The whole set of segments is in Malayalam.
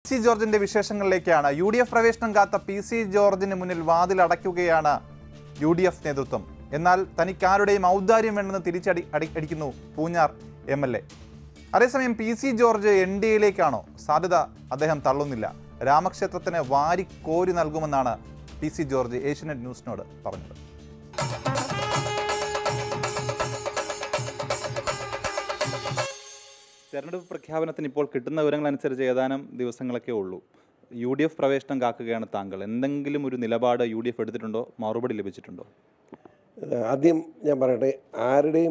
സി ജോർജിന്റെ വിശേഷങ്ങളിലേക്കാണ് യു ഡി എഫ് പ്രവേശനം കാത്ത പി സി ജോർജിന് മുന്നിൽ വാതിൽ അടയ്ക്കുകയാണ് യു ഡി എഫ് നേതൃത്വം എന്നാൽ തനിക്കാരുടെയും ഔദാര്യം വേണ്ടെന്ന് തിരിച്ചടി അടി അടിക്കുന്നു പൂഞ്ഞാർ എം എൽ എ അതേസമയം P C George N D എയിലേക്കാണോ സാധ്യത അദ്ദേഹം തള്ളുന്നില്ല രാമക്ഷേത്രത്തിന് വാരിക്കോരി നൽകുമെന്നാണ് പി സി ജോർജ് ഏഷ്യനെറ്റ് ന്യൂസിനോട് പറഞ്ഞത് തെരഞ്ഞെടുപ്പ് പ്രഖ്യാപനത്തിന് ഇപ്പോൾ കിട്ടുന്ന വിവരങ്ങൾ അനുസരിച്ച് ഏതാനും ദിവസങ്ങളൊക്കെ ഉള്ളൂ യു ഡി എഫ് പ്രവേശനം കാക്കുകയാണ് താങ്കൾ എന്തെങ്കിലും ഒരു നിലപാട് യു ഡി എഫ് എടുത്തിട്ടുണ്ടോ മറുപടി ലഭിച്ചിട്ടുണ്ടോ ആദ്യം ഞാൻ പറയട്ടെ ആരുടെയും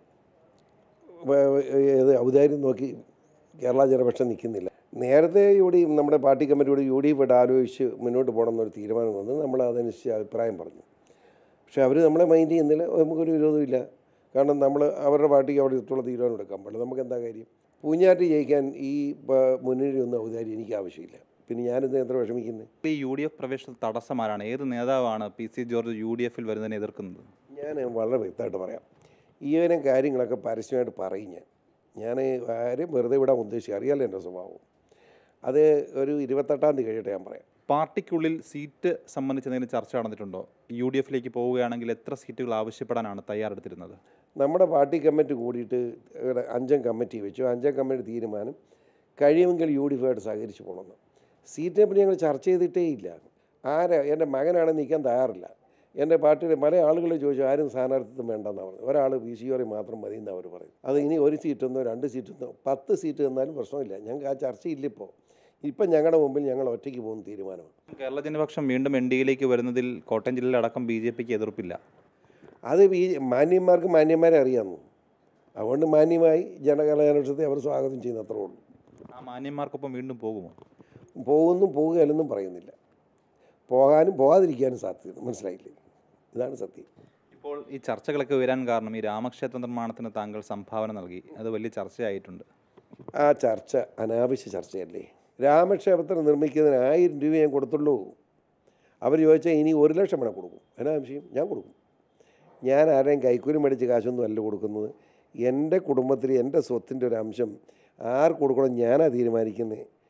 വ- ഏത് ഔദാര്യം നോക്കി കേരള ജനപക്ഷം നിൽക്കുന്നില്ല നേരത്തെ യു ഡി നമ്മുടെ പാർട്ടി കമ്മിറ്റിയോട് യു ഡി എഫ് ആലോചിച്ച് മുന്നോട്ട് പോകണം എന്നൊരു തീരുമാനം വന്നു നമ്മൾ അതനുസരിച്ച് അഭിപ്രായം പറഞ്ഞു പക്ഷേ അവർ നമ്മളെ മൈൻഡ് ചെയ്യുന്നില്ല നമുക്കൊരു വിരോധമില്ല കാരണം നമ്മൾ അവരുടെ പാർട്ടിക്ക് അവിടെ ഇട്ടുള്ള തീരുമാനം എടുക്കാൻ പാടില്ല നമുക്ക് എന്താ കാര്യം പൂഞ്ഞാറ്റ് ജയിക്കാൻ ഈ പ- മുന്നണിയൊന്നും ഔദാര്യം എനിക്ക് ആവശ്യമില്ല പിന്നെ ഞാനിത് എത്ര വിഷമിക്കുന്നത് ഈ യു ഡി എഫ് പ്രവേശന തടസ്സമാരാണ് ഏത് നേതാവാണ് P C George U D എഫിൽ വരുന്നതിനെ എതിർക്കുന്നത് ഞാൻ വളരെ വ്യക്തമായിട്ട് പറയാം ഈവനും കാര്യങ്ങളൊക്കെ പരസ്യമായിട്ട് പറയും ഞാൻ ഞാൻ ആരെയും വെറുതെ വിടാൻ ഉദ്ദേശിക്കുക അറിയാലോ എൻ്റെ സ്വഭാവം അത് ഒരു ഇരുപത്തെട്ടാം തീയതി കഴിയട്ടെ ഞാൻ പറയാം പാർട്ടിക്കുള്ളിൽ സീറ്റ് സംബന്ധിച്ച് എന്തെങ്കിലും ചർച്ച നടന്നിട്ടുണ്ടോ യു ഡി എഫിലേക്ക് പോവുകയാണെങ്കിൽ എത്ര സീറ്റുകൾ ആവശ്യപ്പെടാനാണ് തയ്യാറെടുത്തിരുന്നത് നമ്മുടെ പാർട്ടി കമ്മിറ്റി കൂടിയിട്ട് ഇവിടെ അഞ്ചം കമ്മിറ്റി വെച്ചു അഞ്ചം കമ്മിറ്റി തീരുമാനം കഴിയുമെങ്കിൽ യു ഡി എഫായിട്ട് സഹകരിച്ച് പോകണമെന്ന് സീറ്റിനെ പറ്റി ഞങ്ങൾ ചർച്ച ചെയ്തിട്ടേ ഇല്ല ആരാ എൻ്റെ മകനാണ് നിൽക്കാൻ തയ്യാറില്ല എൻ്റെ പാർട്ടിയിലെ പല ആളുകൾ ചോദിച്ചു ആരും സ്ഥാനാർത്ഥിത്വം വേണ്ടെന്നാണ് പറഞ്ഞത് ഒരാൾ പി സി ഓറി മാത്രം മതി എന്ന് അവർ പറയും അത് ഇനി ഒരു സീറ്റെന്നോ രണ്ട് സീറ്റെന്നോ പത്ത് സീറ്റ് തന്നാലും പ്രശ്നമില്ല ഞങ്ങൾക്ക് ആ ചർച്ചയില്ല ഇപ്പോൾ ഇപ്പം ഞങ്ങളുടെ മുമ്പിൽ ഞങ്ങൾ ഒറ്റയ്ക്ക് പോകുന്ന തീരുമാനമാണ് കേരള ജനപക്ഷം വീണ്ടും എൻ ഡി എയിലേക്ക് വരുന്നതിൽ കോട്ടയം ജില്ലയിലടക്കം ബി ജെ പിക്ക് എതിർപ്പില്ല അത് ഈ മാന്യന്മാർക്ക് മാന്യന്മാരെ അറിയാമെന്നു അതുകൊണ്ട് മാന്യമായി ജനകലാജനപക്ഷത്തെ അവർ സ്വാഗതം ചെയ്യുന്ന അത്രേ ഉള്ളൂ ആ മാന്യന്മാർക്കൊപ്പം വീണ്ടും പോകുമോ പോകുന്നു പോകുകയല്ലെന്നും പറയുന്നില്ല പോകാനും പോകാതിരിക്കാനും സാധ്യത മനസ്സിലായില്ലേ ഇതാണ് സത്യം ഇപ്പോൾ ഈ ചർച്ചകളൊക്കെ വരാൻ കാരണം ഈ രാമക്ഷേത്ര നിർമ്മാണത്തിന് താങ്കൾ സംഭാവന നൽകി അത് വലിയ ചർച്ചയായിട്ടുണ്ട് ആ ചർച്ച അനാവശ്യ ചർച്ചയല്ലേ രാമക്ഷേത്രം നിർമ്മിക്കുന്നതിന് ആയിരം രൂപ ഞാൻ കൊടുത്തുള്ളൂ അവർ ചോദിച്ചാൽ ഇനി ഒരു ലക്ഷം വേണം കൊടുക്കും എന്നാ ആവശ്യം ഞാൻ കൊടുക്കും ഞാൻ ആരെയും കൈക്കൂലി മേടിച്ച് കാശൊന്നും അല്ല കൊടുക്കുന്നത് എൻ്റെ കുടുംബത്തിൽ എൻ്റെ സ്വത്തിൻ്റെ ഒരു അംശം ആർക്ക് കൊടുക്കണം ഞാനാ തീരുമാനിക്കുന്നത്